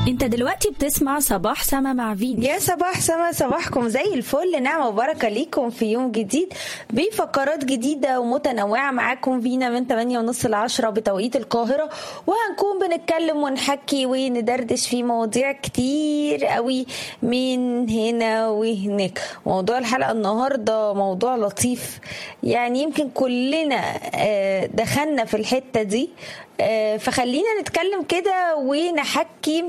انت دلوقتي بتسمع صباح سما مع فيني يا صباح سما صباحكم زي الفل نعمة وبركة ليكم في يوم جديد بفقرات جديدة ومتنوعة معاكم فينا من 8 ونص ل 10 بتوقيت القاهرة وهنكون بنتكلم ونحكي وندردش في مواضيع كتير قوي من هنا وهناك موضوع الحلقة النهاردة موضوع لطيف يعني يمكن كلنا آه، دخلنا في الحتة دي آه، فخلينا نتكلم كده ونحكي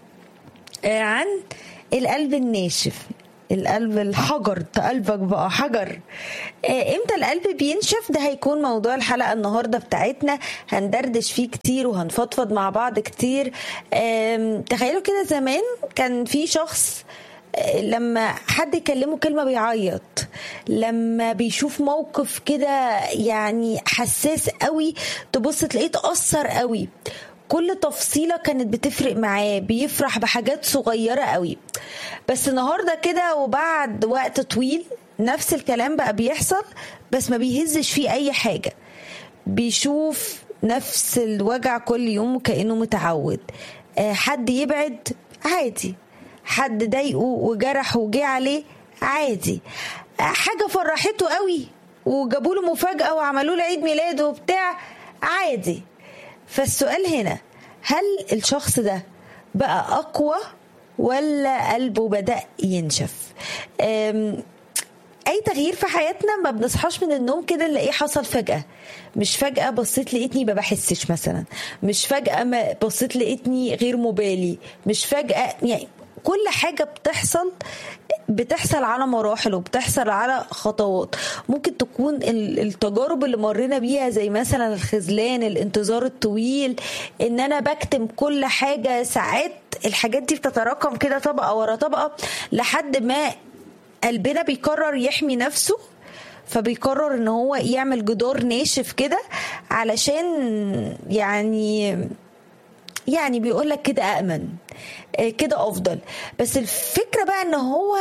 آه، عن القلب الناشف القلب الحجر ده قلبك بقى حجر آه، امتى القلب بينشف ده هيكون موضوع الحلقه النهارده بتاعتنا هندردش فيه كتير وهنفضفض مع بعض كتير آم، تخيلوا كده زمان كان في شخص آه، لما حد يكلمه كلمة بيعيط لما بيشوف موقف كده يعني حساس قوي تبص تلاقيه اتأثر قوي كل تفصيلة كانت بتفرق معاه بيفرح بحاجات صغيرة قوي بس النهاردة كده وبعد وقت طويل نفس الكلام بقى بيحصل بس ما بيهزش فيه أي حاجة بيشوف نفس الوجع كل يوم وكأنه متعود آه، حد يبعد عادي حد ضايقه وجرح وجه عليه عادي آه، حاجة فرحته قوي وجابوا له مفاجأة وعملوا له عيد ميلاد وبتاع عادي فالسؤال هنا هل الشخص ده بقى أقوى ولا قلبه بدأ ينشف أم، اي تغيير في حياتنا ما بنصحاش من النوم كده نلاقيه حصل فجاه مش فجاه بصيت لقيتني ما بحسش مثلا مش فجاه ما بصيت لقيتني غير مبالي مش فجاه يعني كل حاجة بتحصل بتحصل على مراحل وبتحصل على خطوات ممكن تكون ال- التجارب اللي مرينا بيها زي مثلا الخذلان الانتظار الطويل ان انا بكتم كل حاجة ساعات الحاجات دي بتتراكم كده طبقة ورا طبقة لحد ما قلبنا بيقرر يحمي نفسه فبيقرر ان هو يعمل جدار ناشف كده علشان يعني يعني بيقول لك كده امن آه، كده افضل بس الفكره بقى ان هو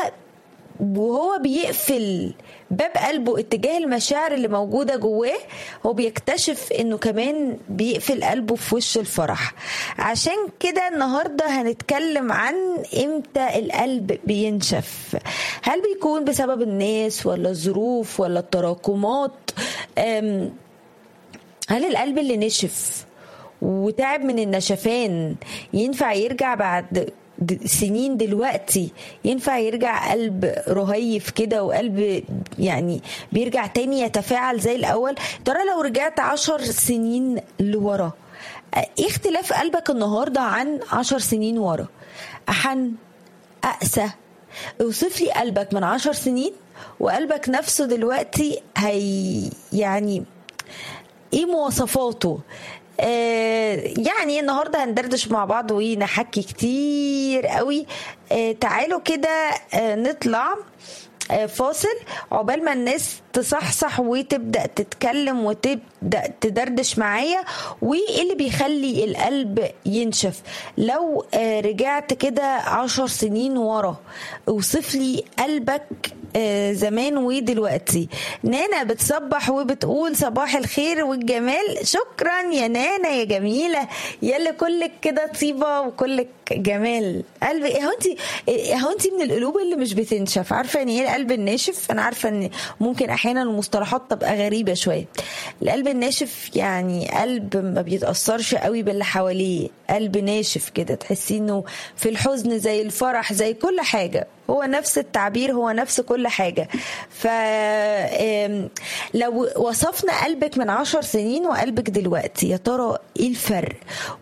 وهو بيقفل باب قلبه اتجاه المشاعر اللي موجودة جواه هو بيكتشف انه كمان بيقفل قلبه في وش الفرح عشان كده النهاردة هنتكلم عن امتى القلب بينشف هل بيكون بسبب الناس ولا الظروف ولا التراكمات أم، هل القلب اللي نشف وتعب من النشفان ينفع يرجع بعد د- سنين دلوقتي ينفع يرجع قلب رهيف كده وقلب يعني بيرجع تاني يتفاعل زي الأول ترى لو رجعت عشر سنين لورا ايه اختلاف قلبك النهاردة عن عشر سنين ورا أحن أقسى اوصف لي قلبك من عشر سنين وقلبك نفسه دلوقتي هي يعني ايه مواصفاته آه يعني النهارده هندردش مع بعض ونحكي كتير قوي آه تعالوا كده آه نطلع آه فاصل عقبال ما الناس تصحصح وتبدا تتكلم وتبدا تدردش معايا وايه اللي بيخلي القلب ينشف لو آه رجعت كده عشر سنين ورا اوصف لي قلبك آه، زمان ودلوقتي نانا بتصبح وبتقول صباح الخير والجمال شكرا يا نانا يا جميلة يلا كلك كده طيبة وكلك جمال قلب هو انت هو انت من القلوب اللي مش بتنشف عارفة يعني ايه القلب الناشف انا عارفة ان ممكن احيانا المصطلحات تبقى غريبة شوية القلب الناشف يعني قلب ما بيتأثرش قوي باللي حواليه قلب ناشف كده تحسي انه في الحزن زي الفرح زي كل حاجة هو نفس التعبير هو نفس كل حاجة ف آم، لو وصفنا قلبك من عشر سنين وقلبك دلوقتي يا ترى ايه الفرق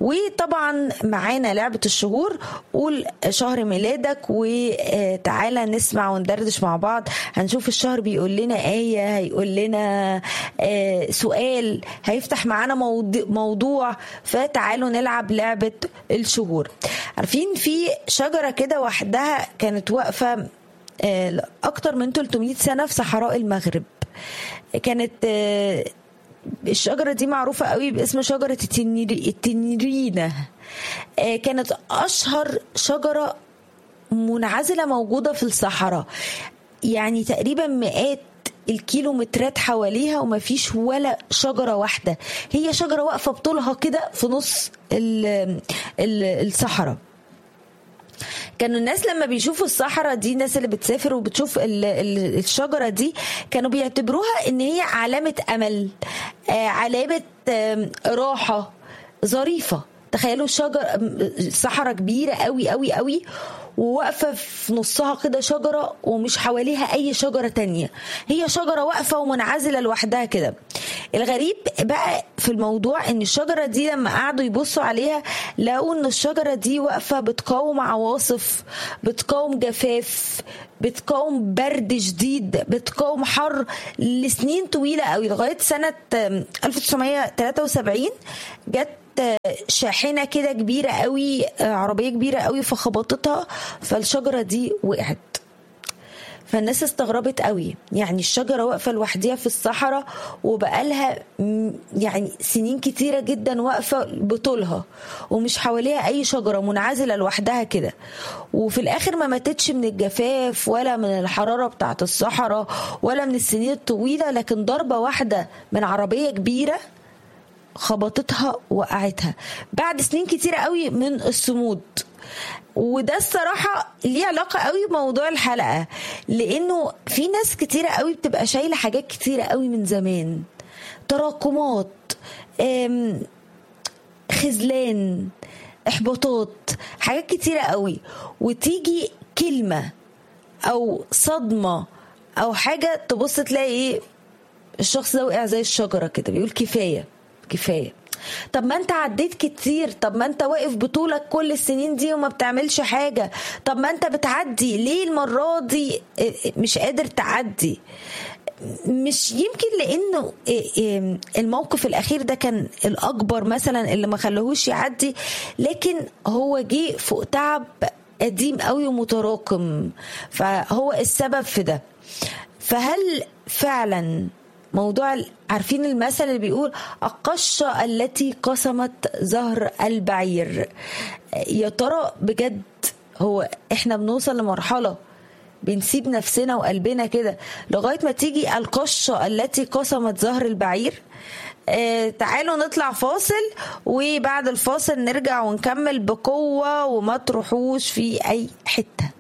وطبعا معانا لعبة الشهور قول شهر ميلادك وتعالى نسمع وندردش مع بعض هنشوف الشهر بيقول لنا آية هيقول لنا آه، سؤال هيفتح معانا موضوع, موضوع فتعالوا نلعب لعبة الشهور عارفين في شجرة كده وحدها كانت واقفة آه، أكتر من 300 سنة في صحراء المغرب كانت آه، الشجرة دي معروفة قوي باسم شجرة التنيري- التنيرينة آه، كانت أشهر شجرة منعزلة موجودة في الصحراء يعني تقريبا مئات الكيلومترات حواليها وما فيش ولا شجرة واحدة هي شجرة واقفة بطولها كده في نص ال- ال- الصحراء كانوا الناس لما بيشوفوا الصحراء دي الناس اللي بتسافر وبتشوف ال- ال- الشجرة دي كانوا بيعتبروها ان هي علامة امل آه، علامة آم، راحة ظريفة تخيلوا شجر صحراء كبيرة قوي قوي قوي وواقفة في نصها كده شجرة ومش حواليها أي شجرة تانية هي شجرة واقفة ومنعزلة لوحدها كده الغريب بقى في الموضوع ان الشجرة دي لما قعدوا يبصوا عليها لقوا ان الشجرة دي واقفة بتقاوم عواصف بتقاوم جفاف بتقاوم برد شديد بتقاوم حر لسنين طويلة قوي لغاية سنة 1973 جت شاحنة كده كبيرة قوي عربية كبيرة قوي فخبطتها فالشجرة دي وقعت فالناس استغربت قوي يعني الشجره واقفه لوحديها في الصحراء وبقالها م- يعني سنين كتيره جدا واقفه بطولها ومش حواليها اي شجره منعزله لوحدها كده وفي الاخر ما ماتتش من الجفاف ولا من الحراره بتاعه الصحراء ولا من السنين الطويله لكن ضربه واحده من عربيه كبيره خبطتها وقعتها بعد سنين كتيرة قوي من الصمود وده الصراحة ليه علاقة قوي بموضوع الحلقة لأنه في ناس كتيرة قوي بتبقى شايلة حاجات كتيرة قوي من زمان تراكمات أم، خذلان احباطات حاجات كتيرة قوي وتيجي كلمة او صدمة او حاجة تبص تلاقي ايه الشخص ده وقع زي الشجرة كده بيقول كفاية كفاية طب ما انت عديت كتير طب ما انت واقف بطولك كل السنين دي وما بتعملش حاجة طب ما انت بتعدي ليه المرة دي مش قادر تعدي مش يمكن لانه الموقف الاخير ده كان الاكبر مثلا اللي ما خلاهوش يعدي لكن هو جه فوق تعب قديم قوي ومتراكم فهو السبب في ده فهل فعلا موضوع عارفين المثل اللي بيقول القشة التي قسمت زهر البعير يا ترى بجد هو احنا بنوصل لمرحلة بنسيب نفسنا وقلبنا كده لغاية ما تيجي القشة التي قسمت زهر البعير آه تعالوا نطلع فاصل وبعد الفاصل نرجع ونكمل بقوة وما تروحوش في أي حتة